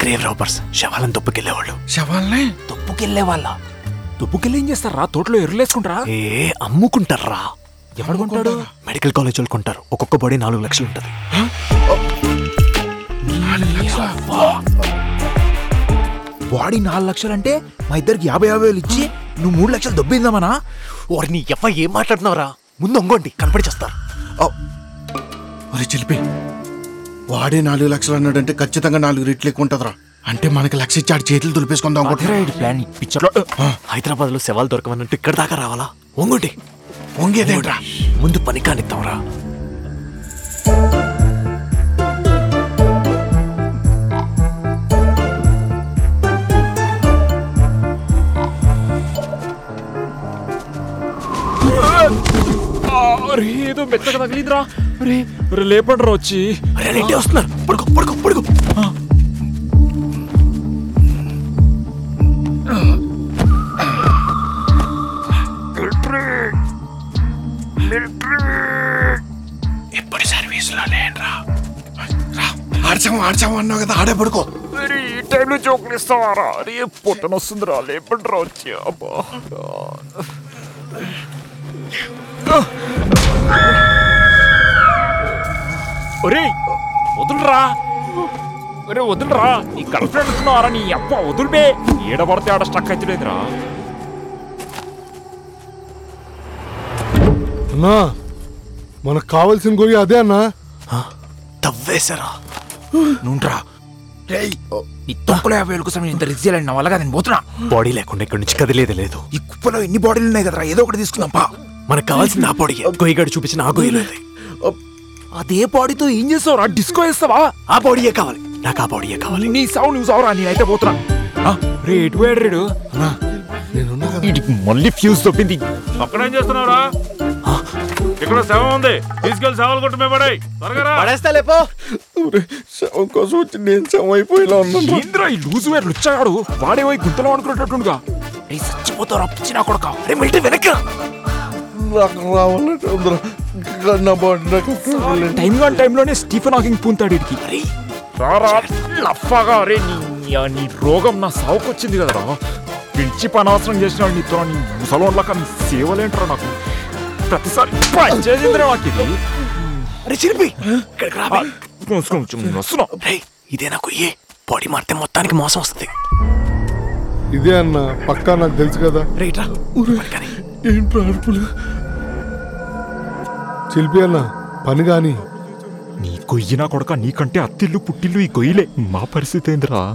Grave robbers శవాలను తొప్పుకెళ్లేవాళ్ళు శవాల్ని తొప్పుకెళ్లే వాళ్ళ తుప్పుకెళ్ళి ఏం చేస్తారా తోటలో ఎర్రలేసుకుంటారా ఏ అమ్ముకుంటారా ఎవడు కొంటాడు మెడికల్ కాలేజ్ వాళ్ళు కొంటారు ఒక్కొక్క బాడీ నాలుగు లక్షలు ఉంటది బాడీ నాలుగు లక్షలు అంటే మా ఇద్దరికి యాభై యాభై వేలు ఇచ్చి నువ్వు మూడు లక్షలు దొబ్బిందామనా వారిని ఎవ ఏం మాట్లాడుతున్నావురా ముందు ఒంగోండి కనపడి చేస్తారు ఒరే చిలిపి వాడే నాలుగు లక్షలు అన్నాడంటే ఖచ్చితంగా నాలుగు రెట్లు ఎక్కువ ఉంటుందిరా అంటే మనకి లక్ష ఇచ్చి ఆడి చేతులు దులిపేసుకుందాం అనుకుంటున్నా. ప్లాన్ పిక్చర్ హైదరాబాద్ లో శవాలు దొరకమన్నట్టు ఇక్కడ దాకా రావాలా ఒంగోండి వంగేదేంట్రా ముందు పని కానిద్దాంరా అరే ఏదో మెత్తగా తగిలిందిరా అరే అరే లేపండ్రా వచ్చి అరే రెడ్డి వస్తున్నారు పడుకో పడుకో పడుకో ఎప్పుడు సర్వీస్ లో లేనరా ఆడ్చాము ఆడ్చాము అన్నావు కదా ఆడే పడుకో అరే ఈ టైంలో జోకులు ఇస్తావారా అరే పొట్టన వస్తుందిరా లేపండ్రా వచ్చి అబ్బా ఒరే వదులురా ఒరే వదులురా నీ గర్ల్ ఫ్రెండ్ ఉన్నారా నీ అప్ప వదులుబే ఏడ పడితే ఆడ స్టక్ అవుతులేదురా అన్నా మనకు కావాల్సిన గొయ్యి అదే అన్నా తవ్వేశారా నుండ్రా రేయ్ ఈ తొక్కలో యాభై వేల కోసం నేను ఇంత రిస్క్ చేయాలని నా వల్ల నేను పోతున్నా బాడీ లేకుండా ఇక్కడి నుంచి కదిలేదు లేదు ఈ కుప్పలో ఎన్ని బాడీలు ఉన్నాయి కదరా ఏదో ఒకటి తీసుకుందాం పా మనకు కావాల్సింది ఆ బాడీ గొయ్యగాడు చూపించిన ఆ గొయ్యలో ఇది. అదే బాడీతో ఏం చేస్తావురా డిస్కో వేస్తావా ఆ బాడీయే కావాలి నాకు ఆ బాడీయే కావాలి నీ సావు నువ్వు సావురా నేనైతే పోతున్నా ఆ, రే ఎటు పోయాడు రేడు నేనున్నా కదా వీడికి మళ్ళీ ఫ్యూజ్ తప్పింది అక్కడ ఏం చేస్తున్నావురా ఇక్కడ శవం ఉంది తీసుకెళ్లి శవాలు కొట్టు మేము పడాయి త్వరగా రా. పడేస్తా లేపో శవం కోసం వచ్చి నేను శవం అయిపోయేలా ఉన్నాను ఏంద్రా ఈ లూజు వేరు లుచ్చాడు వాడే పోయి గుంతలో అనుకునేటట్టుండగా రే చచ్చిపోతావురా పిచ్చిన కొడక అరే మిలిటరీ వెనక్కి రా. నాకు రావాలంటే ఉందిరా కానీ నా బాడీ నాకు అసలు లేదు. టైం కాని టైంలోనే స్టీఫెన్ హాకింగ్ పూంతాడు ఇడికి అరే రారా లఫాగా రే నీ నీ- నీ రోగం నా సావుకొచ్చింది కదరా పిలిచి పనాసనం చేసినాడు నీతో నీ ముసలోన్లక నీ సేవలేంట్రా నాకు ప్రతిసారి పనిచేసిందిరా నాకు ఇది అరే చిరిపి ఇక్కడికి రా బే. కొంచెం కొంచెం వస్తున్నా రేయ్ ఇదే నాకు ఏ బాడీ మారితే మొత్తానికి మోసం వస్తుంది ఇదే అన్న పక్కా నాకు తెలుసు కదా రైట్ రా పడుకొని. ఏంట్రా అరుపులు శిల్పి అన్న పని గాని నీ గొయ్యినా కొడక నీకంటే అత్తిల్లు పుట్టిల్లు ఈ గొయ్యిలే మా పరిస్థితి ఏందిరా